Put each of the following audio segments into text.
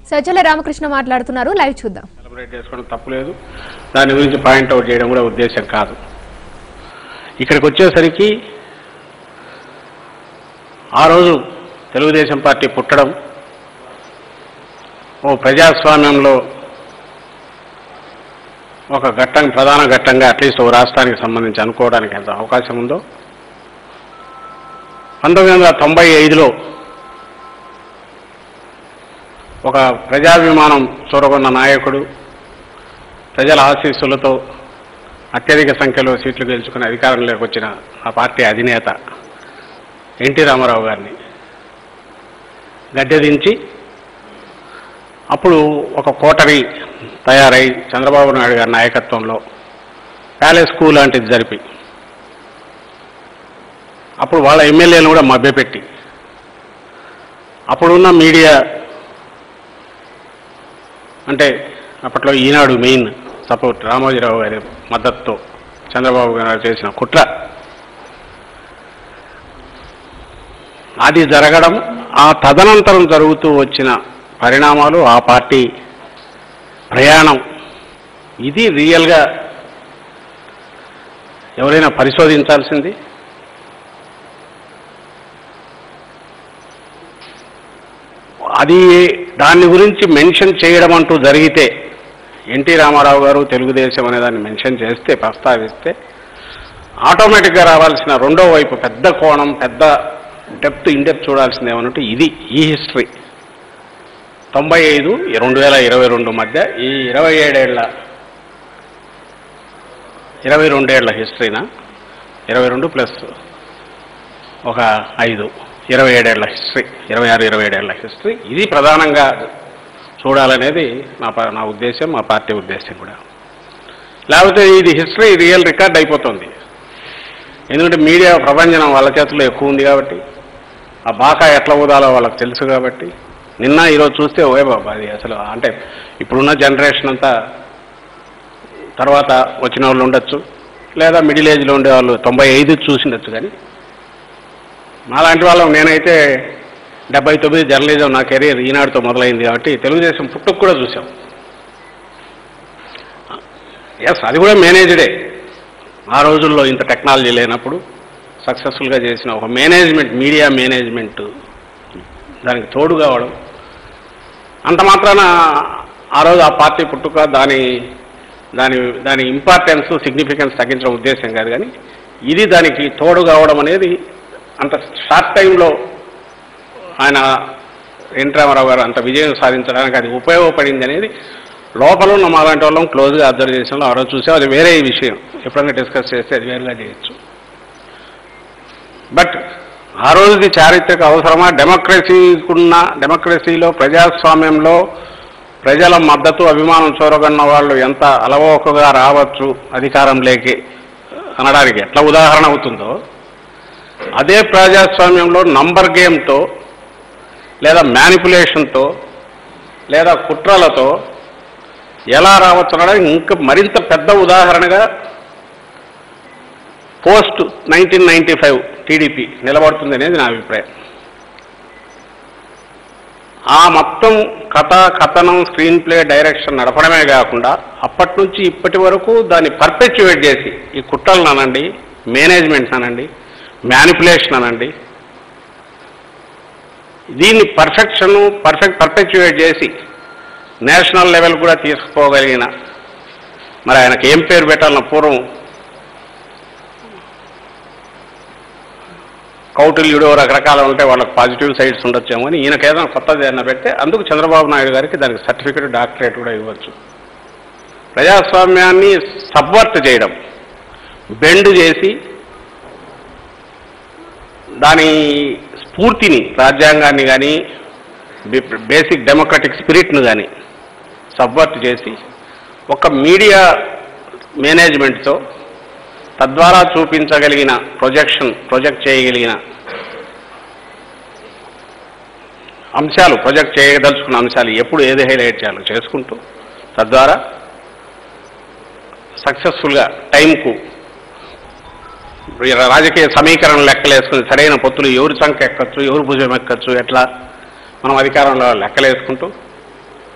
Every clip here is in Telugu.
సజ్జల రామకృష్ణ మాట్లాడుతున్నారు లైవ్ చూద్దాం సెలబ్రేట్ చేసుకోవడం తప్పులేదు దాని గురించి పాయింట్ అవుట్ చేయడం కూడా ఉద్దేశం కాదు ఇక్కడికి వచ్చేసరికి ఆ రోజు తెలుగుదేశం పార్టీ పుట్టడం ఓ ప్రజాస్వామ్యంలో ఒక ఘట్టం ప్రధాన ఘట్టంగా అట్లీస్ట్ ఓ రాష్ట్రానికి సంబంధించి అనుకోవడానికి ఎంత అవకాశం ఉందో పంతొమ్మిది వందల తొంభై ఐదులో ఒక ప్రజాభిమానం చూరగొన్న నాయకుడు ప్రజల ఆశీస్సులతో అత్యధిక సంఖ్యలో సీట్లు గెలుచుకుని అధికారంలోకి వచ్చిన ఆ పార్టీ అధినేత ఎన్టీ రామారావు గారిని గద్దెదించి అప్పుడు ఒక కోటరీ తయారై చంద్రబాబు నాయుడు గారి నాయకత్వంలో ప్యాలెస్ స్కూల్ లాంటిది జరిపి అప్పుడు వాళ్ళ ఎమ్మెల్యేలు కూడా మభ్యపెట్టి అప్పుడున్న మీడియా అంటే అప్పట్లో ఈనాడు మెయిన్ సపోర్ట్ రామోజీరావు గారి మద్దతుతో చంద్రబాబు గారు చేసిన కుట్ర అది జరగడం ఆ తదనంతరం జరుగుతూ వచ్చిన పరిణామాలు ఆ పార్టీ ప్రయాణం ఇది రియల్గా ఎవరైనా పరిశోధించాల్సింది అది దాని గురించి మెన్షన్ చేయడం అంటూ జరిగితే ఎన్టీ రామారావు గారు తెలుగుదేశం అనే దాన్ని మెన్షన్ చేస్తే ప్రస్తావిస్తే ఆటోమేటిక్గా రావాల్సిన రెండో వైపు పెద్ద కోణం పెద్ద డెప్త్ ఇండెప్త్ చూడాల్సింది ఏమన్నట్టు ఇది ఈ హిస్టరీ తొంభై ఐదు రెండు వేల ఇరవై రెండు మధ్య ఈ ఇరవై ఏడేళ్ల ఇరవై రెండేళ్ల హిస్టరీనా ఇరవై రెండు ప్లస్ ఒక ఐదు ఇరవై ఏడేళ్ల హిస్టరీ ఇరవై ఆరు ఇరవై ఏడేళ్ల హిస్టరీ ఇది ప్రధానంగా చూడాలనేది నా ప- నా ఉద్దేశం మా పార్టీ ఉద్దేశం కూడా లేకపోతే ఇది హిస్టరీ రియల్ రికార్డ్ అయిపోతుంది ఎందుకంటే మీడియా ప్రపంచం వాళ్ళ చేతుల్లో ఎక్కువ ఉంది కాబట్టి ఆ బాకా ఎట్లా ఊదాలో వాళ్ళకి తెలుసు కాబట్టి నిన్న ఈరోజు చూస్తే ఓే బాబా అది అసలు అంటే ఇప్పుడున్న జనరేషన్ అంతా తర్వాత వచ్చిన వాళ్ళు ఉండొచ్చు లేదా మిడిల్ ఏజ్లో ఉండే వాళ్ళు తొంభై ఐదు చూసిండొచ్చు కానీ మాలాంటి వాళ్ళం నేనైతే డెబ్బై తొమ్మిది జర్నలిజం నా కెరీర్ ఈనాడుతో మొదలైంది కాబట్టి తెలుగుదేశం పుట్టుకు కూడా చూసాం ఎస్ అది కూడా మేనేజ్డే ఆ రోజుల్లో ఇంత టెక్నాలజీ లేనప్పుడు సక్సెస్ఫుల్గా చేసిన ఒక మేనేజ్మెంట్ మీడియా మేనేజ్మెంట్ దానికి తోడు కావడం అంత మాత్రాన ఆ రోజు ఆ పార్టీ పుట్టుక దాని దాని దాని ఇంపార్టెన్స్ సిగ్నిఫికెన్స్ తగ్గించడం ఉద్దేశం కాదు కానీ ఇది దానికి తోడు కావడం అనేది అంత షార్ట్ టైంలో ఆయన ఎన్ రామారావు గారు అంత విజయం సాధించడానికి అది ఉపయోగపడింది అనేది లోపల ఉన్న మాలాంటి వాళ్ళం క్లోజ్గా అబ్జర్వ్ చేసాం ఆ రోజు చూసాం అది వేరే విషయం ఎప్పుడైనా డిస్కస్ చేస్తే అది వేరుగా చేయొచ్చు బట్ ఆ రోజుది చారిత్రక అవసరమా డెమోక్రసీకున్న డెమోక్రసీలో ప్రజాస్వామ్యంలో ప్రజల మద్దతు అభిమానం చూరగన్న వాళ్ళు ఎంత అలవోకగా రావచ్చు అధికారంలోకి అనడానికి ఎట్లా ఉదాహరణ అవుతుందో అదే ప్రజాస్వామ్యంలో నంబర్ గేమ్తో లేదా మ్యానిపులేషన్తో లేదా కుట్రలతో ఎలా రావచ్చు అనడానికి ఇంకా మరింత పెద్ద ఉదాహరణగా post nineteen ninety five TDP నిలబడుతుంది అనేది నా అభిప్రాయం ఆ మొత్తం కథ కథనం స్క్రీన్ ప్లే డైరెక్షన్ నడపడమే కాకుండా అప్పటి నుంచి ఇప్పటి వరకు దాన్ని పర్పెచ్యువేట్ చేసి ఈ కుట్రలను అనండి మేనేజ్మెంట్ అనండి మ్యానిపులేషన్ అనండి దీన్ని పర్ఫెక్షన్ పర్ఫెక్ట్ పర్ఫెక్చువేట్ చేసి నేషనల్ లెవెల్ కూడా తీసుకుపోగలిగిన మరి ఆయనకి ఏం పేరు పెట్టాలన్న పూర్వం కౌటిల్యుడు రకరకాల ఉంటే వాళ్ళకి పాజిటివ్ సైడ్స్ ఉండొచ్చేమో అని ఈయనకి ఏదైనా కొత్తది ఏదైనా పెడితే అందుకు చంద్రబాబు నాయుడు గారికి దానికి సర్టిఫికెట్ డాక్టరేట్ కూడా ఇవ్వచ్చు ప్రజాస్వామ్యాన్ని సబ్వర్ట్ చేయడం బెండ్ చేసి దాని స్ఫూర్తిని రాజ్యాంగాన్ని కానీ బేసిక్ డెమోక్రటిక్ స్పిరిట్ను కానీ సబ్వర్ట్ చేసి ఒక మీడియా మేనేజ్మెంట్తో తద్వారా చూపించగలిగిన ప్రొజెక్షన్ ప్రొజెక్ట్ చేయగలిగిన అంశాలు ప్రొజెక్ట్ చేయదలుచుకున్న అంశాలు ఎప్పుడు ఏది హైలైట్ చేయాలో చేసుకుంటూ తద్వారా సక్సెస్ఫుల్గా టైంకు రాజకీయ సమీకరణ లెక్కలేసుకుని సరైన పొత్తులు ఎవరు చంక ఎక్కచ్చు ఎవరు భుజం ఎక్కచ్చు ఎట్లా మనం అధికారంలో లెక్కలేసుకుంటూ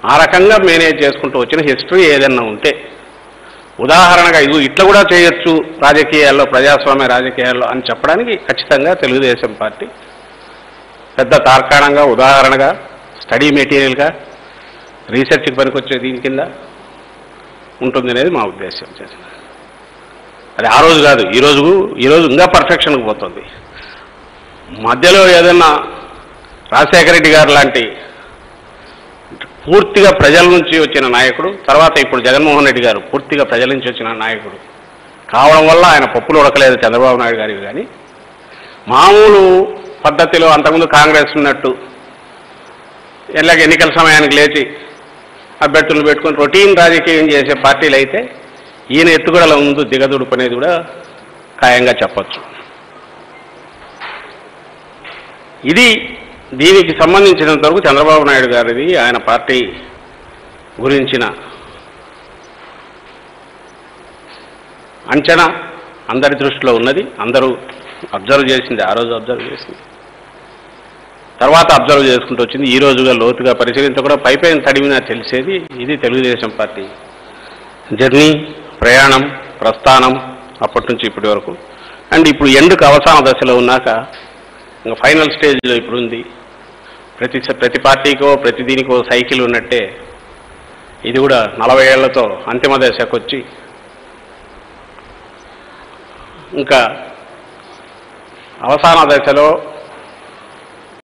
ఆ రకంగా మేనేజ్ చేసుకుంటూ వచ్చిన హిస్టరీ ఏదన్నా ఉంటే ఉదాహరణగా ఇది ఇట్లా కూడా చేయొచ్చు రాజకీయాల్లో ప్రజాస్వామ్య రాజకీయాల్లో అని చెప్పడానికి ఖచ్చితంగా తెలుగుదేశం పార్టీ పెద్ద తార్కాణంగా ఉదాహరణగా స్టడీ మెటీరియల్గా రీసెర్చ్కి పనికొచ్చే దీని కింద ఉంటుంది అనేది మా ఉద్దేశం అది ఆ రోజు కాదు ఈ రోజు ఈ రోజు ఇంకా పర్ఫెక్షన్కి పోతుంది మధ్యలో ఏదన్నా రాజశేఖర రెడ్డి గారు లాంటి పూర్తిగా ప్రజల నుంచి వచ్చిన నాయకుడు తర్వాత ఇప్పుడు జగన్మోహన్ రెడ్డి గారు పూర్తిగా ప్రజల నుంచి వచ్చిన నాయకుడు కావడం వల్ల ఆయన పప్పులు ఉడకలేదు చంద్రబాబు నాయుడు గారికి కానీ మామూలు పద్ధతిలో అంతకుముందు కాంగ్రెస్ ఉన్నట్టు ఎలాగ ఎన్నికల సమయానికి లేచి అభ్యర్థులను పెట్టుకొని రొటీన్ రాజకీయం చేసే పార్టీలు అయితే ఈయన ఎత్తుగడల ముందు దిగదుడుపు అనేది కూడా ఖాయంగా చెప్పొచ్చు ఇది దీనికి సంబంధించినంత వరకు చంద్రబాబు నాయుడు గారిది ఆయన పార్టీ గురించిన అంచనా అందరి దృష్టిలో ఉన్నది అందరూ అబ్జర్వ్ చేసింది ఆ రోజు అబ్జర్వ్ చేసింది తర్వాత అబ్జర్వ్ చేసుకుంటూ వచ్చింది ఈ రోజుగా లోతుగా పరిశీలించకుండా పైపైన తడిమినా తెలిసేది ఇది తెలుగుదేశం పార్టీ జర్నీ ప్రయాణం ప్రస్థానం అప్పటి నుంచి ఇప్పటి వరకు అండ్ ఇప్పుడు ఎండుకు అవసాన దశలో ఉన్నాక ఇంకా ఫైనల్ స్టేజ్లో ఇప్పుడు ఉంది ప్రతి ప్రతి పార్టీకో ప్రతి దీనికో సైకిల్ ఉన్నట్టే ఇది కూడా నలభై ఏళ్లతో అంతిమ దశకు వచ్చి ఇంకా అవసాన దశలో